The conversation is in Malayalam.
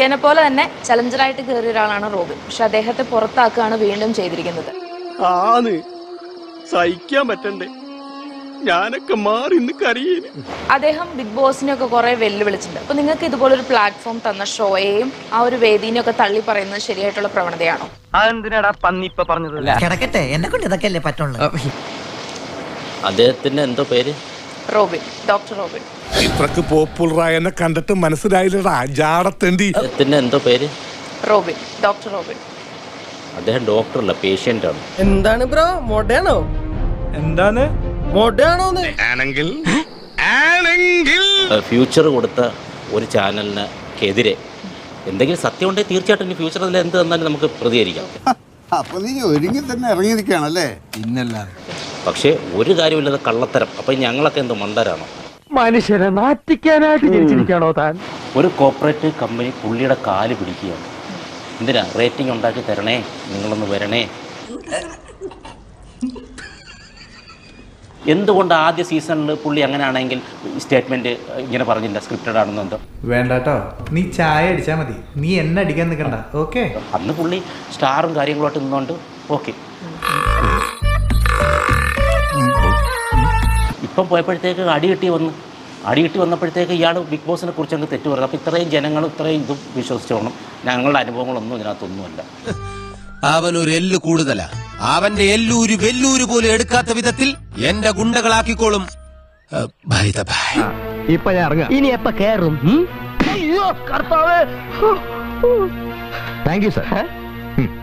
മിക്കേനെ പോലെ തന്നെ ചലഞ്ചറായിട്ട് കയറിയ ഒരാളാണ് റോബിൻ പക്ഷെ അദ്ദേഹത്തെ പുറത്താക്കുകയാണ് വീണ്ടും ചെയ്തിരിക്കുന്നത് ആന്ന് സഹിക്കാൻ പറ്റണ്ടേ ഞാനൊക്കെ മാറി ഇന്ന് കരയേന് അദ്ദേഹം ബിഗ് ബോസിനെയൊക്കെ കുറെ വെല്ലുവിളിച്ചിട്ടുണ്ട് അപ്പൊ നിങ്ങൾക്ക് ഇതുപോലൊരു പ്ലാറ്റ്ഫോം തന്ന ഷോയെയും ആ ഒരു വേദീനെയൊക്കെ തള്ളി പറയുന്നത് ശരിയായിട്ടുള്ള പ്രവണതയാണോ അതെന്തിനാടാ പന്നി ഇപ്പൊ പറഞ്ഞത് കിടക്കട്ടെ എന്നെ കൊണ്ട് ഇതൊക്കെ അല്ലേ പറ്റുള്ളൂ അദ്ദേഹത്തിന്റെ എന്തോ പേര് റോബിൻ ഡോക്ടർ റോബിൻ ഇത്രക്ക് പോപ്പുലറായെന്നെ കണ്ടിട്ട് മനസ്സിലായില്ലടാ ജാടത്തേണ്ടി അദ്ദേഹത്തിന്റെ എന്തോ പേര് റോബിൻ ഡോക്ടർ റോബിൻ അദ്ദേഹം ഡോക്ടറല്ല പേഷ്യന്റ് ആണ് എന്താണ് ബ്രോ മൊടയാണോ എന്താണ് മൊടയാണോന്ന് ആണെങ്കിൽ ആണെങ്കിൽ ഫ്യൂച്ചർ കൊടുത്ത ഒരു ചാനലിന് എതിരെ എന്തെങ്കിലും സത്യം ഉണ്ടെങ്കിൽ തീർച്ചയായിട്ടും ഇനി ഫ്യൂച്ചറിൽ എന്ത് തന്നാലും നമുക്ക് പ്രതികരിക്കാം അപ്പൊ നീ ഒരുങ്ങി തന്നെ ഇറങ്ങിയിരിക്കുകയാണല്ലേ പിന്നല്ലാതെ പക്ഷേ ഒരു കാര്യമില്ലാതെ കള്ളത്തരം അപ്പം ഞങ്ങളൊക്കെ എന്തോ മണ്ടരാണോ മനുഷ്യരെ നാറ്റിക്കാനായിട്ട് ജനിച്ചിരിക്കാണോ താൻ ഒരു കോപ്പറേറ്റീവ് കമ്പനി പുള്ളിയുടെ കാല് പിടിക്കുകയാണ് എന്തിനാ റേറ്റിംഗ് ഉണ്ടാക്കി തരണേ നിങ്ങളൊന്ന് വരണേ എന്തുകൊണ്ട് ആദ്യ സീസണിൽ പുള്ളി അങ്ങനെയാണെങ്കിൽ സ്റ്റേറ്റ്മെന്റ് ഇങ്ങനെ പറഞ്ഞില്ല സ്ക്രിപ്റ്റഡ് ആണെന്നെന്തോ വേണ്ടാട്ടോ നീ ചായ അടിച്ചാ മതി നീ എന്നെ അടിക്കാൻ നിൽക്കണ്ട ഓക്കെ അന്ന് പുള്ളി സ്റ്റാറും കാര്യങ്ങളുമായിട്ട് നിന്നുകൊണ്ട് ഓക്കെ ഇപ്പം പോയപ്പോഴത്തേക്ക് അടി കിട്ടി വന്നു അടി കിട്ടി വന്നപ്പോഴത്തേക്ക് ഇയാൾ ബിഗ് ബോസിനെ കുറിച്ച് അങ്ങ് തെറ്റു പറഞ്ഞു അപ്പോൾ ഇത്രയും ജനങ്ങൾ ഇത്രയും ഇതും വിശ്വസിച്ചോണം ഞങ്ങളുടെ അനുഭവങ്ങളൊന്നും ഇതിനകത്തൊന്നുമല്ല അവൻ ഒരു എല്ല് കൂടുതലാ അവന്റെ എല്ലൂര് വെല്ലൂര് പോലും എടുക്കാത്ത വിധത്തിൽ എന്റെ ഗുണ്ടകളാക്കിക്കോളും ബൈ ദ ബൈ ഇപ്പൊ ഞാൻ ഇറങ്ങാം ഇനി എപ്പ കേറും അയ്യോ കർത്താവേ താങ്ക് യു സർ